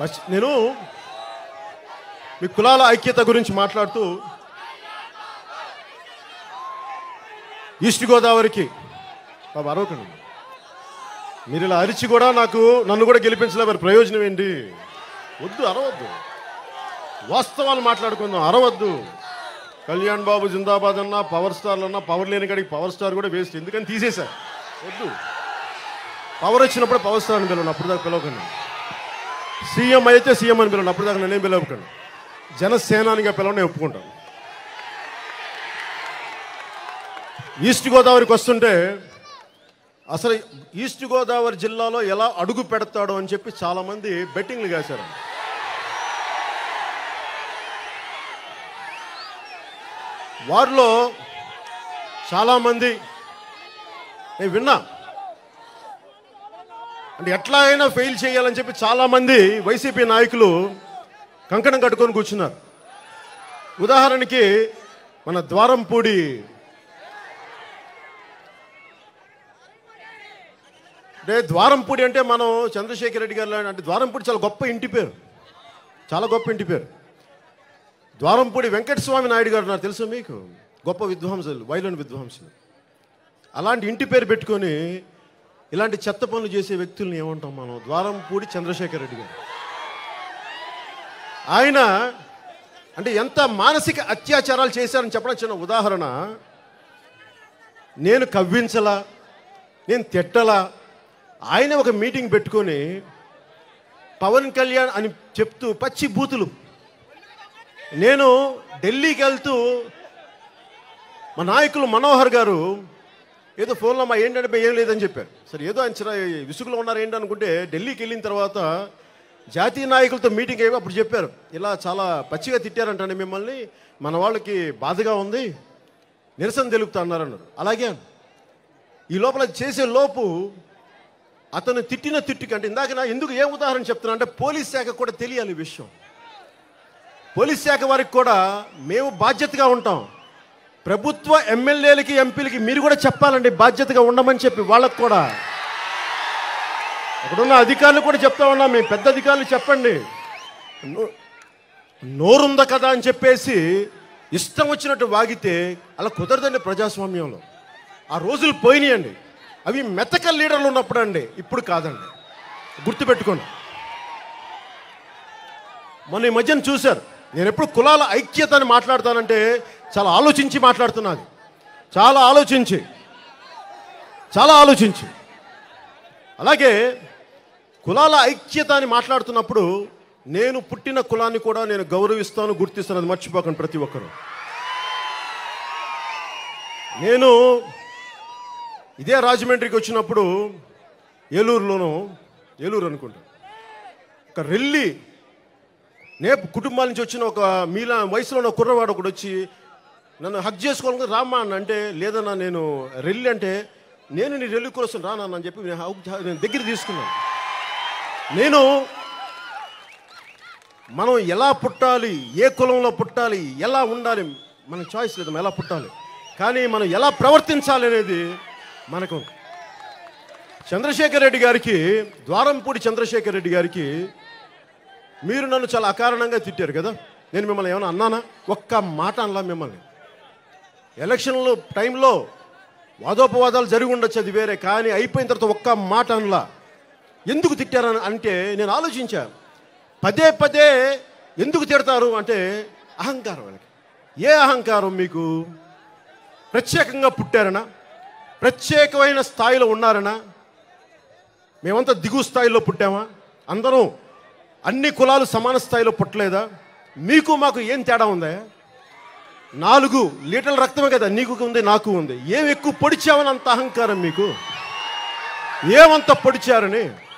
పశ్చి- నేను మీ కులాల ఐక్యత గురించి మాట్లాడుతూ ఈస్ట్ గోదావరికి బాబు అరవకండి మీరు ఇలా అరిచి కూడా నాకు నన్ను కూడా గెలిపించలే మరి ప్రయోజనం ఏంటి వద్దు అరవద్దు వాస్తవాలు మాట్లాడుకుందాం అరవద్దు కళ్యాణ్ బాబు జిందాబాద్ అన్నా పవర్ స్టార్లు అన్నా పవర్ లేని కాడికి పవర్ స్టార్ కూడా వేస్ట్ ఎందుకని తీసేశారు వద్దు పవర్ వచ్చినప్పుడు పవర్ స్టార్ అని పిలవండి అప్పుడు దాకా పిలవకండి సీఎం అయితే సీఎం అని పిలవండి అప్పుడు దాకా నేనేం పిలవకండి జనసేనానిగా పిలవని ఒప్పుకుంటాను ఈస్ట్ గోదావరికి వస్తుంటే అసలు ఈస్ట్ గోదావరి జిల్లాలో ఎలా అడుగు పెడతాడో అని చెప్పి చాలామంది బెట్టింగ్లు కాశారు వారిలో చాలామంది నేను విన్నా అంటే ఎట్లా అయినా ఫెయిల్ చేయాలని చెప్పి చాలామంది వైసీపీ నాయకులు కంకణం కట్టుకొని కూర్చున్నారు ఉదాహరణకి మన ద్వారంపూడి అంటే ద్వారంపూడి అంటే మనం చంద్రశేఖర్ రెడ్డి గారు లాంటి- అంటే ద్వారంపూడి చాలా గొప్ప ఇంటి పేరు చాలా గొప్ప ఇంటి పేరు ద్వారంపూడి వెంకటస్వామి నాయుడు గారు నాకు తెలుసు మీకు గొప్ప విద్వాంసులు వైలన్ విద్వాంసులు అలాంటి ఇంటి పేరు పెట్టుకొని ఇలాంటి చెత్త పనులు చేసే వ్యక్తుల్ని ఏమంటాం మనం ద్వారంపూడి చంద్రశేఖర్ రెడ్డి గారు ఆయన అంటే ఎంత మానసిక అత్యాచారాలు చేశారని చెప్పడం చిన్న ఉదాహరణ నేను కవ్వించలా నేను తిట్టలా ఆయన ఒక మీటింగ్ పెట్టుకొని పవన్ కళ్యాణ్ అని చెప్తూ పచ్చి బూతులు నేను ఢిల్లీకి వెళ్తూ మా నాయకులు మనోహర్ గారు ఏదో ఫోన్లో మా ఏంటంటే "బే, ఏం లేదని చెప్పారు సరే ఏదో ఆయన చిన్న విసుగులో ఉన్నారు ఏంటి అనుకుంటే ఢిల్లీకి వెళ్ళిన తర్వాత జాతీయ నాయకులతో మీటింగ్ అయ్యి అప్పుడు చెప్పారు ఇలా చాలా పచ్చిగా తిట్టారంటండి మిమ్మల్ని మన వాళ్ళకి బాధగా ఉంది నిరసన తెలుపుతా అన్నారన్నారు అలాగే అన్నారు. ఈ లోపల చేసే లోపు అతను తిట్టిన తిట్టుకి అంటే ఇందాక నా ఎందుకు ఏ ఉదాహరణ చెప్తున్నా అంటే పోలీస్ శాఖ కూడా తెలియాలి ఈ విషయం పోలీస్ శాఖ వారికి కూడా మేము బాధ్యతగా ఉంటాం ప్రభుత్వ ఎమ్మెల్యేలకి ఎంపీలకి మీరు కూడా చెప్పాలండి బాధ్యతగా ఉండమని చెప్పి వాళ్ళకు కూడా అక్కడున్న అధికారులు కూడా చెప్తా ఉన్నాం మీ పెద్ద అధికారులు చెప్పండి నో- నోరుంద కదా అని చెప్పేసి ఇష్టం వచ్చినట్టు వాగితే అలా కుదరదండి ప్రజాస్వామ్యంలో ఆ రోజులు పోయినాయండి అవి మెతక లీడర్లు ఉన్నప్పుడు అండి ఇప్పుడు కాదండి గుర్తుపెట్టుకోండి మొన్న ఈ మధ్యన చూశారు నేను ఎప్పుడు కులాల ఐక్యత అని మాట్లాడతానంటే చాలా ఆలోచించి మాట్లాడుతున్నాను చాలా ఆలోచించి చాలా ఆలోచించి అలాగే కులాల ఐక్యత అని మాట్లాడుతున్నప్పుడు నేను పుట్టిన కులాన్ని కూడా నేను గౌరవిస్తాను గుర్తిస్తాను అది మర్చిపోకండి ప్రతి ఒక్కరు నేను ఇదే రాజమండ్రికి వచ్చినప్పుడు ఏలూరులోనూ ఏలూరు అనుకుంటా ఒక రెల్లి నే కుటుంబాల నుంచి వచ్చిన ఒక మీలా వయసులో ఉన్న కుర్రవాడు ఒకడు వచ్చి నన్ను హక్ చేసుకోవాలని రామ్మా అన్న అంటే లేదన్నా నేను రెల్లి అంటే నేను నీ రెల్లి కోసం రానా అని చెప్పి నేను హగ్ నేను దగ్గర తీసుకున్నాను నేను మనం ఎలా పుట్టాలి ఏ కులంలో పుట్టాలి ఎలా ఉండాలి మనకు చాయిస్ లేదు మనం ఎలా పుట్టాలి కానీ మనం ఎలా ప్రవర్తించాలి అనేది మనకు చంద్రశేఖర్ రెడ్డి గారికి ద్వారంపూడి చంద్రశేఖర్ రెడ్డి గారికి మీరు నన్ను చాలా అకారణంగా తిట్టారు కదా నేను మిమ్మల్ని ఏమైనా అన్నానా ఒక్క మాట అనలా మిమ్మల్ని ఎలక్షన్లు టైంలో వాదోపవాదాలు జరిగి ఉండొచ్చు అది వేరే కానీ అయిపోయిన తర్వాత ఒక్క మాట అనలా ఎందుకు తిట్టారని అంటే నేను ఆలోచించా పదే పదే ఎందుకు తిడతారు అంటే అహంకారం వాళ్ళకి ఏ అహంకారం మీకు ప్రత్యేకంగా పుట్టారనా ప్రత్యేకమైన స్థాయిలో ఉన్నారనా మేమంతా దిగు స్థాయిలో పుట్టామా అందరం అన్ని కులాలు సమాన స్థాయిలో పుట్టలేదా మీకు మాకు ఏం తేడా ఉందా నాలుగు లీటర్ల రక్తమే కదా నీకు ఉంది నాకు ఉంది ఏం ఎక్కువ పొడిచామని అంత అహంకారం మీకు ఏమంత పొడిచారని